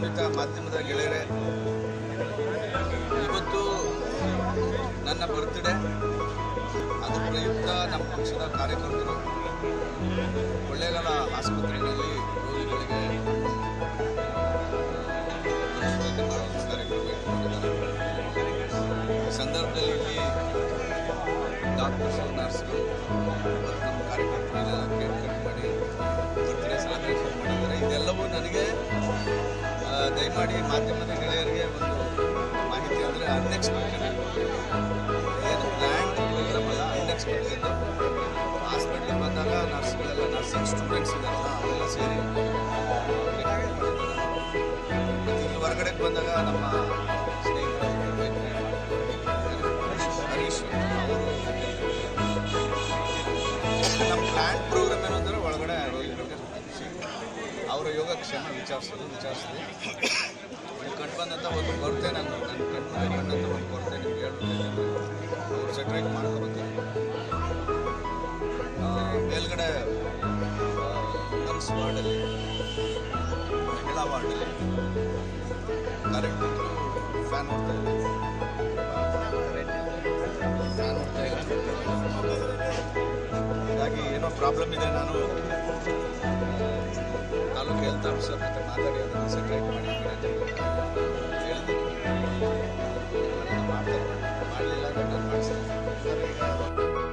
ಗೌರವಿತ ಮಾಧ್ಯಮದ ಗೆಳೆಯರೇ ಇವತ್ತು ನನ್ನ ಬರ್ತ್ಡೇ ಅದ್ರ ಪ್ರಯುಕ್ತ ನಮ್ಮ ಪಕ್ಷದ ಕಾರ್ಯಕರ್ತರು ಕೊಳ್ಳೇಗಾಲ ಆಸ್ಪತ್ರೆಯಲ್ಲಿ ರೋಗಿಗಳಿಗೆ ಉಚಿತ ಮಾಡುವಂಥ ಕಾರ್ಯಕ್ರಮ ಇಟ್ಕೊಂಡಿದ್ದಾರೆ ಈ ಸಂದರ್ಭದಲ್ಲಿ ಇಲ್ಲಿ ಡಾಕ್ಟರ್ಸು ನರ್ಸ್ಗಳು ಮತ್ತು ನಮ್ಮ ಕಾರ್ಯಕರ್ತರೆಲ್ಲ ಕೇಕ್ ಕಟ್ ಮಾಡಿ ಬರ್ತ್ಡೇ ಸೆಲೆಬ್ರೇಷನ್ ಮಾಡಿದ್ದಾರೆ ಇದೆಲ್ಲವೂ ನನಗೆ ಆ, ದಯಮಾಡಿ ಮಾಧ್ಯಮದ ಗೆಳೆಯರಿಗೆ ಒಂದು ಮಾಹಿತಿ ಅಂದರೆ ಅನ್ಎಕ್ಸ್ಪೆಕ್ಟೆಡ್ ಏನು ಪ್ಲ್ಯಾನ್ ಪ್ರೋಗ್ರಾಮ್ ಅಲ್ಲ ಅನ್ಎಕ್ಸ್ಪೆಕ್ಟೆಡ್ ಹಾಸ್ಪಿಟ್ಲಿಗೆ ಬಂದಾಗ ನರ್ಸ್ಗಳೆಲ್ಲ ನರ್ಸಿಂಗ್ ಸ್ಟೂಡೆಂಟ್ಸ್ ಇದ್ದಾರಲ್ಲ ಅವರೆಲ್ಲ ಸೇರಿ ಮತ್ತು ಇಲ್ಲಿ ಹೊರಗಡೆಗೆ ಬಂದಾಗ ನಮ್ಮ ಸ್ನೇಹಿತರು ಹರೀಶ್ ಅವರು ನಮ್ಮ ಪ್ಲ್ಯಾನ್ ಪ್ರೋಗ್ರಾಮ್ ಏನಂದ್ರೆ ಒಳಗಡೆ ರೋಗಿಗಳಿಗೆ ಸ್ಪಂದಿಸಿ ಅವರ ಯೋಗಕ್ಷೇಮ ವಿಚಾರಿಸೋದು ವಿಚಾರಿಸಿದೆ ನನಗೆ ಕಂಡು ಬಂದಂಥ ಒಂದು ಕೊರತೆ ನಾನು ನನ್ನ ಕಣ್ಣು ಕಂಡಂಥ ಒಂದು ಕೊರತೆ ನಿಮ್ಗೆ ಹೇಳ್ಬಿಟ್ಟು ಅವ್ರು ಸೆಟ್ರೇಟ್ ಮಾಡ್ಕೊಬತ್ತೀನಿ ಮೇಲ್ಗಡೆ ವುಮನ್ಸ್ ವಾರ್ಡಲ್ಲಿ ಮಹಿಳಾ ವಾರ್ಡಲ್ಲಿ ಕಾರ್ಯಕರ್ತರು ಫ್ಯಾನ್ ನೋಡ್ತಾ ಇದ್ದಾರೆ ಫ್ಯಾನ್ ನೋಡ್ತಾ ಇದ್ದಾರೆ ಹೀಗಾಗಿ ಏನೋ ಪ್ರಾಬ್ಲಮ್ ಇದೆ ನಾನು ತಾಲೂಕು ಹೆಲ್ತ್ ಆಫೀಸರ್ ಜೊತೆ ಮಾತಾಡಿ ಅದನ್ನು ಸೆಟ್ರೇಟ್ ಮಾಡಿ ಹೇಳಿದ್ದೀನಿ ಮಾಡ್ತಾರೆ ಮಾಡಲಿಲ್ಲ ಅಂದರೆ ನಾನು ಮಾಡಿಸ್ತೀನಿ